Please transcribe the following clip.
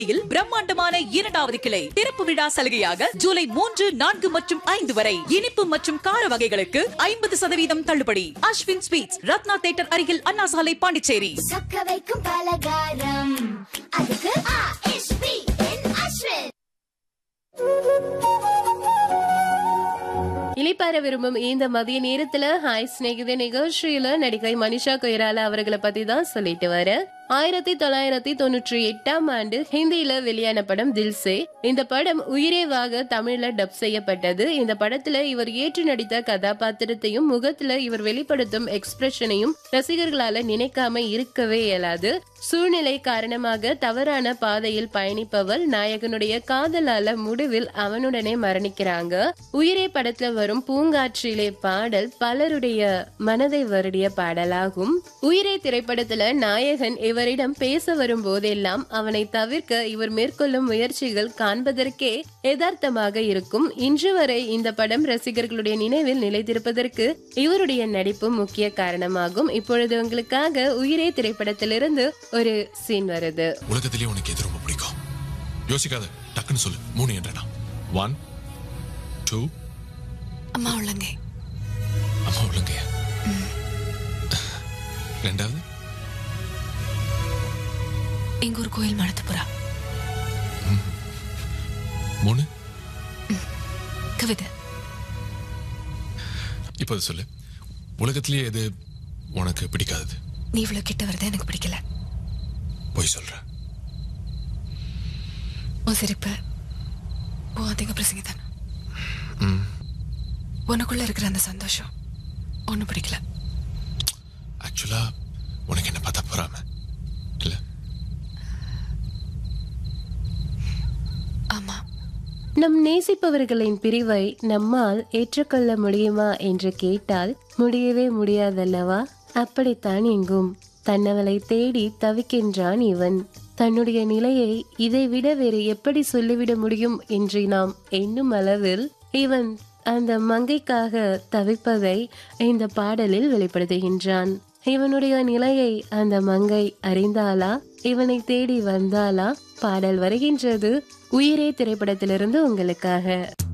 இல் பிரம்மாண்டமான இரண்டாவது கிளை திறப்பு விழா சலுகையாக ஜூலை மூன்று நான்கு மற்றும் ஐந்து வரை இனிப்பு மற்றும் கார வகைகளுக்கு ஐம்பது சதவீதம் தள்ளுபடி அஸ்வின் ஸ்வீட்ஸ் ரத்னா தேட்டர் அருகில் அண்ணா சாலை பாண்டிச்சேரி சொக்க வைக்கும் பலகாரம் அதுக்கு ஆ.எஸ்.பி. என் அஸ்வின் இளைப்பாற விரும்பும் இந்த மதிய நேரத்துல ஹாய் ஸ்நேகித நிகழ்ச்சியில நடிகை மனிஷா கொய்ராலா அவர்களை பத்தி தான் சொல்லிட்டு வர ஆயிரத்தி தொள்ளாயிரத்தி தொண்ணூற்றி எட்டாம் ஆண்டு ஹிந்தியில வெளியான படம் தில்சே இந்த படம் உயிரேவாக தமிழ்ல டப் செய்யப்பட்டது இந்த படத்துல இவர் ஏற்று நடித்த கதாபாத்திரத்தையும் முகத்துல இவர் வெளிப்படுத்தும் எக்ஸ்பிரஷனையும் ரசிகர்களால நினைக்காம இருக்கவே இயலாது சூழ்நிலை காரணமாக தவறான பாதையில் பயணிப்பவள் நாயகனுடைய காதலால முடிவில் அவனுடனே மரணிக்கிறாங்க உயிரே படத்துல வரும் பூங்காற்றிலே பாடல் பலருடைய மனதை வருடிய பாடலாகும் உயிரே திரைப்படத்துல நாயகன் இவரிடம் பேச வரும் போதெல்லாம் அவனை தவிர்க்க இவர் மேற்கொள்ளும் முயற்சிகள் காண்பதற்கே யதார்த்தமாக இருக்கும் இன்று வரை இந்த படம் ரசிகர்களுடைய நினைவில் நிலைத்திருப்பதற்கு இவருடைய நடிப்பு முக்கிய காரணமாகும் இப்பொழுது உங்களுக்காக உயிரே திரைப்படத்திலிருந்து ஒரு சீன் வருது உலகத்திலேயே உனக்கு எது ரொம்ப பிடிக்கும் யோசிக்காத டக்குன்னு சொல்லு மூணு என்றனா ஒன் டூ அம்மா உள்ளங்கை அம்மா ஒழுங்க ரெண்டாவது எங்க ஒரு கோயில் மடத்துப்புறா மூணு கவிதை இப்போ அது சொல்லு உலகத்திலேயே எது உனக்கு பிடிக்காதது நீ இவ்வளவு கிட்ட வரது எனக்கு பிடிக்கல போய் சொல்ற உன் சிரிப்பு உன் அதிக பிரசங்கிதான் உனக்குள்ள இருக்கிற அந்த சந்தோஷம் ஒன்னும் பிடிக்கல ஆக்சுவலா உனக்கு என்ன பார்த்தா போறாம இல்ல ஆமா நம் நேசிப்பவர்களின் பிரிவை நம்மால் ஏற்றுக்கொள்ள முடியுமா என்று கேட்டால் முடியவே முடியாதல்லவா அப்படித்தான் எங்கும் தன்னவளை தேடி தவிக்கின்றான் இவன் தன்னுடைய நிலையை இதைவிட வேறு எப்படி சொல்லிவிட முடியும் என்று நாம் எண்ணும் அளவில் இவன் அந்த மங்கைக்காக தவிப்பதை இந்த பாடலில் வெளிப்படுத்துகின்றான் இவனுடைய நிலையை அந்த மங்கை அறிந்தாளா இவனை தேடி வந்தாளா பாடல் வருகின்றது உயிரே திரைப்படத்திலிருந்து உங்களுக்காக